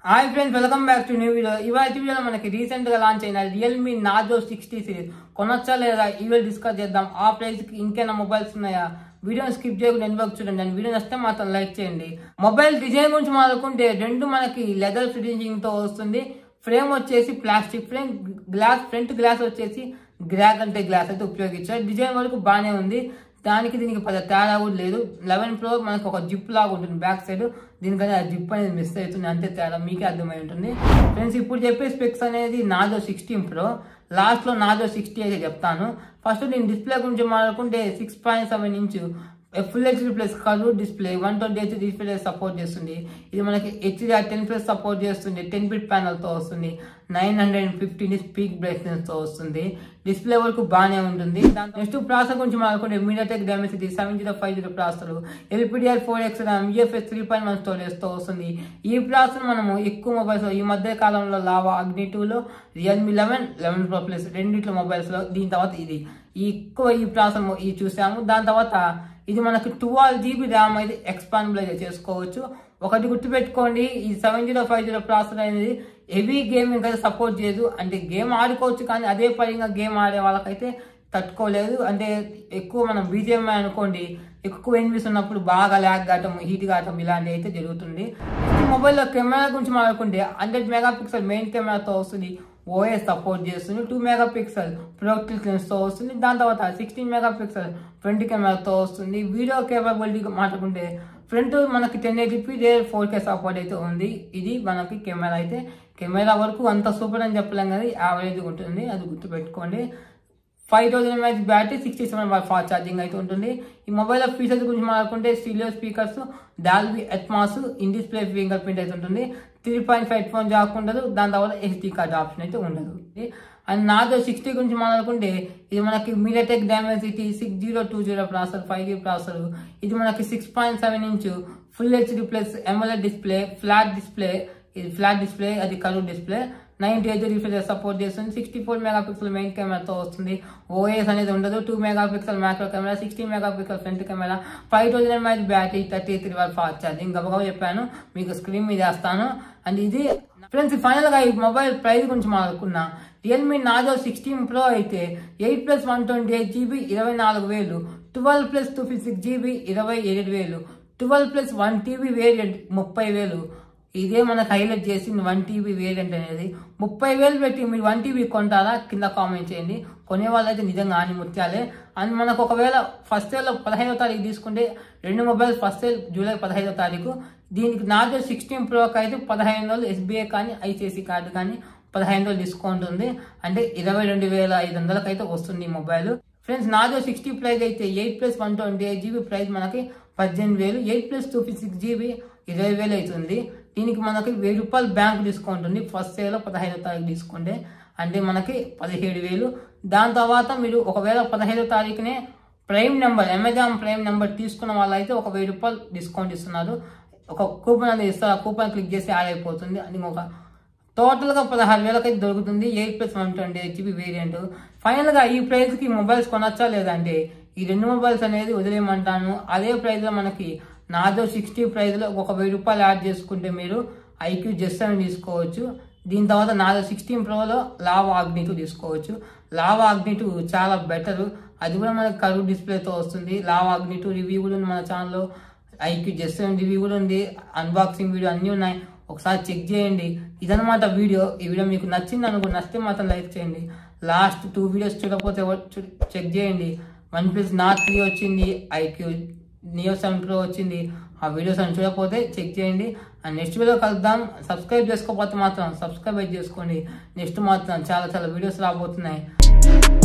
hi friends welcome back to new video ఇవాళ వీడియోలో మనకి రీసెంట్ గా లాంచ్ అయిన రియల్మీ నాజో సిక్స్టీ సిరీస్ కొనొచ్చా లేదా ఇవాళ డిస్కస్ చేద్దాం ఆ ప్రైస్ కి ఇంకేనా మొబైల్స్ ఉన్నాయా వీడియోని స్కిప్ చేయకుండా ఎండ్ వరకు చూడండి అండ్ వీడియో నచ్చితే మాత్రం లైక్ చేయండి మొబైల్ డిజైన్ గురించి మాట్లాడుకుంటే రెండు మనకి లెదర్ ఫినిషింగ్ తో వస్తుంది ఫ్రేమ్ వచ్చేసి plastic frame glass front glass వచ్చేసి గ్రాక్ అంటే గ్లాస్ అయితే ఉపయోగించారు డిజైన్ వరకు బాగానే ఉంది దానికి దీనికి పెద్ద తేడా కూడా లేదు లెవెన్ ప్రో మనకు ఒక జిప్ లాగా ఉంటుంది బ్యాక్ సైడ్ దీనికన్నా ఆ జిప్ అనేది మిస్ అవుతుంది అంతే తేడా మీకే అర్థమై ఉంటుంది ఫ్రెండ్స్ ఇప్పుడు చెప్పే స్పెక్స్ అనేది నాదో సిక్స్టీన్ ప్రో లాస్ట్లో నాదో సిక్స్టీ అయితే చెప్తాను ఫస్ట్ నేను డిస్ప్లే గురించి మాట్లాడుకుంటే six point seven inch full HD plus colour display one twenty H display support చేస్తుంది ఇది మనకి హెచ్డిఆర్ టెన్ ప్లస్ సపోర్ట్ చేస్తుంది టెన్ బిట్ ప్యానల్తో వస్తుంది nine hundred and fifteen speak brightness తో వస్తుంది డిస్ప్లే వరకు బాగానే ఉంటుంది నెక్స్ట్ ప్రాసెసర్ గురించి మాట్లాడుకుంటే MediaTek Dimensity seven zero five zero processor LPDDR four X UFS three point one storage తో వస్తుంది ఈ ప్రాసెసర్ మనము ఎక్కువ మొబైల్స్ ఈ మధ్య కాలంలో లావా అగ్ని టూలో Realme eleven eleven pro plus రెండిట్లో మొబైల్స్ లో దీని తర్వాత ఇది ఈ ఎక్కువ ఈ ప్రాసెసర్ ఇది చూసాము దాని తర్వాత ఇది మనకి ట్వెల్వ్ జీబీ ర్యామ్ అయితే ఎక్స్పాండబుల్ అయితే చేసుకోవచ్చు ఒకటి గుర్తుపెట్టుకోండి ఈ seven zero five zero processor అనేది హెవీ గేమింగ్ అయితే సపోర్ట్ చేయదు అంటే గేమ్ ఆడుకోవచ్చు కానీ అదే పరంగా గేమ్ ఆడే వాళ్ళకైతే తట్టుకోలేదు అంటే ఎక్కువ మనం బీజిఎంఐ అనుకోండి ఎక్కువ ఎనిమిస్ ఉన్నప్పుడు బాగా ల్యాగ్ కావటం హీట్ కావటం ఇలాంటివి అయితే జరుగుతుంది ఈ మొబైల్లో కెమెరా గురించి మాట్లాడుకుంటే హండ్రెడ్ మెగా పిక్సెల్ మెయిన్ కెమెరాతో వస్తుంది ఓఎస్ సపోర్ట్ చేస్తుంది టూ మెగా పిక్సెల్ ప్రొడక్టివ్ లెన్స్తో వస్తుంది దాని తర్వాత సిక్స్టీన్ మెగా పిక్సెల్ ఫ్రంట్ కెమెరాతో వస్తుంది వీడియో కేపబిలిటీ మాట్లాడుకుంటే ఫ్రంట్ మనకి ten eighty p rear four K support అయితే ఉంది ఇది మనకి కెమెరా అయితే కెమెరా వరకు అంత సూపర్ అని చెప్పలేం కానీ యావరేజ్ ఉంటుంది అది గుర్తుపెట్టుకోండి five thousand mAh battery sixty seven fast charging అయితే ఉంటుంది ఈ మొబైల్ ఫీచర్స్ గురించి మాట్లాడుకుంటే stereo speakers Dolby Atmos in display finger print అయితే ఉంటుంది three point five phone jack ఉండదు దాని తర్వాత ఎస్డీ కార్డ్ ఆప్షన్ అయితే ఉండదు అండ్ నాదో సిక్స్టీ గురించి మాట్లాడుకుంటే ఇది మనకి MediaTek Dimensity six zero two zero processor five G processor ఇది మనకి six point seven inch full HD plus MLED display flat display ఇది ఫ్లాట్ డిస్ప్లే అది colour display ninety eight refresh support చేస్తుంది sixty four mega pixel main కెమెరాతో వస్తుంది OS అనేది ఉండదు two mega pixel macro camera sixty mega pixel front camera five thousand mAh battery thirty three watt fast charging గబగబా చెప్పాను మీకు screen మీద వేస్తాను అండ్ ఇది ఫ్రెండ్స్ ఫైనల్ గా ఈ మొబైల్ ప్రైస్ గురించి మాట్లాడుకున్నా రియల్మీ నాజో సిక్స్టీన్ ప్రో అయితే eight plus one twenty eight GB ఇరవై నాలుగు వేలు twelve plus two fifty six GB ఇరవై ఏడు వేలు twelve plus one TB variant ముప్పై వేలు ఇదే మనకు హైలైట్ చేసింది వన్ టీబీ వేరియంట్ అనేది ముప్పై వేలు పెట్టి మీరు వన్ టీబీ కొంటారా కింద కామెంట్ చేయండి కొనే వాళ్ళైతే నిజంగా ఆని ముత్యాలే అండ్ మనకు ఒకవేళ ఫస్ట్ ఇయర్లో పదహైదో తారీఖు తీసుకుంటే రెండు మొబైల్స్ ఫస్ట్ ఇయర్ జూలై పదహైదో తారీఖు దీనికి నాదో సిక్స్టీన్ ప్రోకి అయితే పదహైదు వందలు ఎస్బీఐ కానీ ఐసిఐసి కార్డు కానీ పదహైదు వందలు డిస్కౌంట్ ఉంది అంటే ఇరవై రెండు వేల ఐదు వందలకు అయితే వస్తుంది ఈ మొబైల్ ఫ్రెండ్స్ నాదో సిక్స్టీ ప్రైస్ అయితే eight plus one twenty eight GB price మనకి పద్దెనిమిది వేలు eight plus two six GB ఇరవై వేలు అవుతుంది దీనికి మనకి వెయ్యి రూపాయలు బ్యాంక్ డిస్కౌంట్ ఉంది ఫస్ట్ సేలో పదహైదో తారీఖు తీసుకుంటే అంటే మనకి పదిహేడు వేలు దాని తర్వాత మీరు ఒకవేళ పదహైదో తారీఖునే prime number Amazon prime number తీసుకున్న వాళ్ళైతే ఒక వెయ్యి రూపాయలు డిస్కౌంట్ ఇస్తున్నారు ఒక కూపన్ అనేది ఇస్తారు ఆ కూపన్ క్లిక్ చేసి యాడ్ అయిపోతుంది అది ఒక టోటల్గా పదహారు వేలకైతే దొరుకుతుంది eight plus one twenty eight GB variant ఫైనల్గా ఈ ప్రైస్కి మొబైల్స్ కొనొచ్చా లేదంటే ఈ రెండు మొబైల్స్ అనేది వదిలేయమంటాను అదే ప్రైస్లో మనకి నాదో సిక్స్టీ ప్రైస్లో ఒక వెయ్యి రూపాయలు యాడ్ చేసుకుంటే మీరు ఐక్యూ జస్ట్ అని తీసుకోవచ్చు దీని తర్వాత నాదో సిక్స్టీన్ ప్రోలో లావా ఆగ్నిటు తీసుకోవచ్చు లావా ఆగ్నిటు చాలా బెటర్ అది కూడా మనకి కరువు డిస్ప్లేతో వస్తుంది లావా ఆగ్నిటు రివ్యూ కూడా ఉంది మన ఛానల్లో ఐక్యూ జస్ట్ రివ్యూ కూడా ఉంది అన్బాక్సింగ్ వీడియో అన్నీ ఉన్నాయి ఒకసారి చెక్ చేయండి ఇదనమాట వీడియో ఈ వీడియో మీకు నచ్చింది అనుకో నచ్చితే మాత్రం లైక్ చేయండి లాస్ట్ టూ వీడియోస్ చూడకపోతే చెక్ చేయండి వన్ ప్లస్ నాట్ త్రీ వచ్చింది ఐక్యూ నియో సెవెన్ ప్రో వచ్చింది ఆ వీడియోస్ అని చూడకపోతే చెక్ చేయండి అండ్ నెక్స్ట్ వీడియో కలుద్దాం సబ్స్క్రైబ్ చేసుకోకపోతే మాత్రం సబ్స్క్రైబ్ చేసుకోండి నెక్స్ట్ మాత్రం చాలా చాలా వీడియోస్ రాబోతున్నాయి